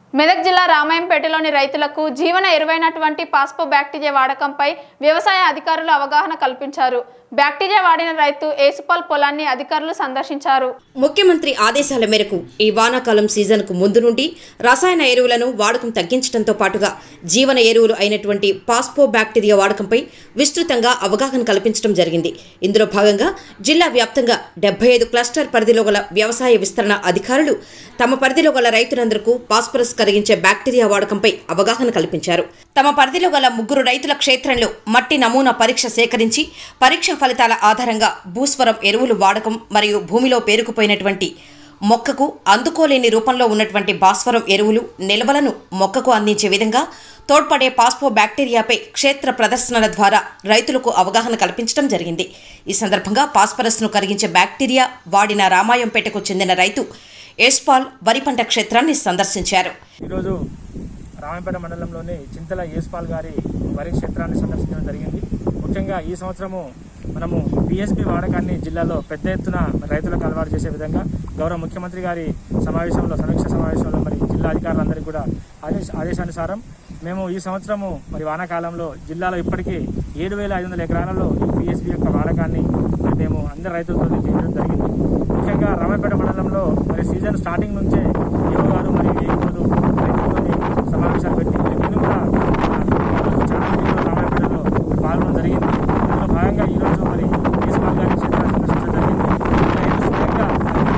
మెదక్ జిల్లా రామాయంపేటలోని రైతులకు జీవన ఎరువైనటువంటి పాస్పో బ్యాక్టీరియా వాడకంపై వ్యవసాయ అధికారులు అవగాహన కల్పించారు బ్యాక్టీరియా వాడిన రైతు ఏసుపాల్ పొలాన్ని అధికారులు సందర్శించారు ముఖ్యమంత్రి ఆదేశాల మేరకు ఈ వానాకాలం సీజన్కు ముందు నుండి రసాయన ఎరువులను వాడకం తగ్గించడంతో పాటుగా జీవన ఎరువులు అయినటువంటి పాస్పో బ్యాక్టీరియా వాడకంపై విస్తృతంగా అవగాహన కల్పించడం జరిగింది ఇందులో భాగంగా జిల్లా వ్యాప్తంగా డెబ్బై ఐదు క్లస్టర్ పరిధిలో గల వ్యవసాయ విస్తరణ అధికారులు తమ పరిధిలో గల రైతులందరకు పాస్పరస్ కరిగించే బ్యాక్టీరియా వాడకంపై అవగాహన కల్పించారు తమ పరిధిలో గల ముగ్గురు రైతుల క్షేత్రంలో మట్టి నమూనా పరీక్ష సేకరించి పరీక్ష ఫలితాల ఆధారంగా భూస్వరం ఎరువులు వాడకం మరియు భూమిలో పేరుకుపోయినటువంటి మొక్కకు అందుకోలేని రూపంలో ఉన్నటువంటి భాస్వరం ఎరువులు నిల్వలను మొక్కకు అందించే విధంగా తోడ్పడే పాస్పో బ్యాక్టీరియాపై క్షేత్ర ప్రదర్శనల ద్వారా రైతులకు అవగాహన కల్పించడం జరిగింది ఈ సందర్భంగా పాస్పరస్ను కరిగించే బ్యాక్టీరియా వాడిన రామాయంపేటకు చెందిన రైతు ఏస్పాల్ వరి పంట క్షేత్రాన్ని సందర్శించారు ఈరోజు రామాయపేట మండలంలోని చింతల యేస్పాల్ గారి వరి క్షేత్రాన్ని సందర్శించడం జరిగింది ముఖ్యంగా ఈ సంవత్సరము మనము పిఎస్పి వాడకాన్ని జిల్లాలో పెద్ద ఎత్తున రైతులకు అలవాటు చేసే విధంగా గౌరవ ముఖ్యమంత్రి గారి సమావేశంలో సమీక్ష సమావేశంలో మరి జిల్లా అధికారులందరికీ కూడా ఆదేశ ఆదేశానుసారం మేము ఈ సంవత్సరము మరి వానాకాలంలో జిల్లాలో ఇప్పటికీ ఏడు వేల ఐదు వందల ఎకరాలలో ఈ పిఎస్పి యొక్క వాడకాన్ని మరి మేము అందరి రైతులతో చేయడం జరిగింది ముఖ్యంగా రామాయపేట మండలంలో మరి సీజన్ స్టార్టింగ్ నుంచే యువ గారు మరియు ఏఈఓలు రైతులతోని సమావేశాలు పెట్టి మరి నేను కూడా ఆ, ఈరోజు చాలా మందిలో రామాయపేటలో పాల్గొనడం జరిగింది అందులో భాగంగా ఈరోజు మరి కేసీఆర్ గారి క్షేత్రాన్ని సందర్శించడం జరిగింది రైతు స్వయంగా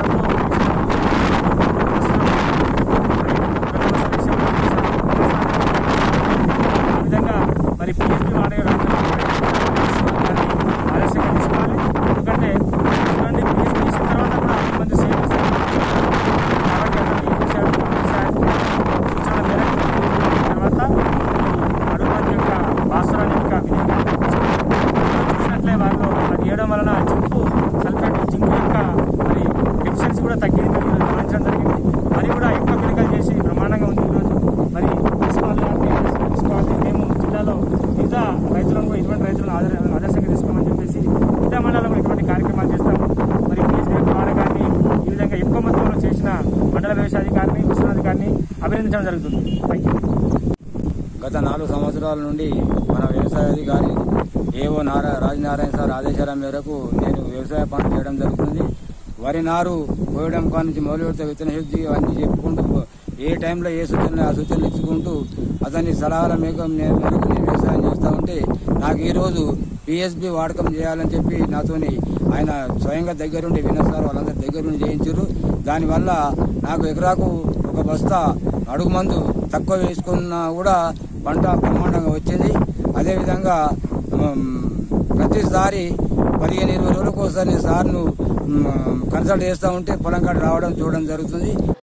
ఈ విధంగా మరి పిఎస్పీ వాడే రైతులు ఆలస్యంగా తీసుకోవాలి ఎందుకంటే చూడండి పిఎస్పీ తీసిన తర్వాత కూడా ఎక్కువ మంది సేవ్ చేస్తారు కాబట్టి అతను ఈ విషయాలు సూచనల మేరకు తర్వాత ఈ అడుగు మంది యొక్క భాస్వరాన్ని యొక్క వినియోగాన్ని తగ్గించాలి. చూసినట్లే వాళ్ళు అది చేయడం వలన జింకు సల్ఫేట్ జింకు యొక్క మరి డెఫిషియన్సీ కూడా తగ్గింది ఈరోజు గమనించడం జరిగింది మరి కూడా ఎక్కువ మెడికల్ చేసి బ్రహ్మాండంగా ఉంది ఈరోజు మరి తీసుకోవాలి అంటే తీసుకోవాలి మేము జిల్లాలో మిగతా రైతులను కూడా ఇటువంటి రైతులను ఆదర ఆదర్శంగా తీసుకోమని చెప్పేసి మిగతా మండలంలో ఇటువంటి కార్యక్రమాలు చేస్తాము మరి పిఎస్పీ యొక్క వాడకాన్ని ఈ విధంగా ఎక్కువ మొత్తంలో చేసిన మండల వ్యవసాయాధికారిని విశ్వనాధికారిని అభినందించడం జరుగుతుంది థ్యాంక్ యూ గత నాలుగు సంవత్సరాల నుండి మన వ్యవసాయ అధికారి ఏవో నారా రాజనారాయణ సార్ ఆదేశాల మేరకు నేను వ్యవసాయ పనులు చేయడం జరుగుతుంది వరి నారు పోయడం కాడ నుంచి మొదలు పెడితే విత్తన శుద్ధి అన్ని చెప్పుకుంటూ ఏ టైంలో ఏ సూచనలు ఆ సూచనలు ఇచ్చుకుంటూ అతని సలహాల మేరకు నేను మేరకు నేను వ్యవసాయం చేస్తూ ఉంటే నాకు ఈరోజు పిఎస్బి వాడకం చేయాలని చెప్పి నాతోని ఆయన స్వయంగా దగ్గరుండి వినో సార్ వాళ్ళందరి దగ్గరుండి చేయించారు దానివల్ల నాకు ఎకరాకు ఒక బస్తా అడుగు మందు తక్కువ వేసుకున్నా కూడా పంట బ్రహ్మాండంగా వచ్చింది అదేవిధంగా ఉమ్, ప్రతిసారి పదిహేను ఇరవై రోజులకు ఒకసారి నేను సార్ను ఉమ్, కన్సల్ట్ చేస్తూ ఉంటే పొలం కాడ రావడం చూడడం జరుగుతుంది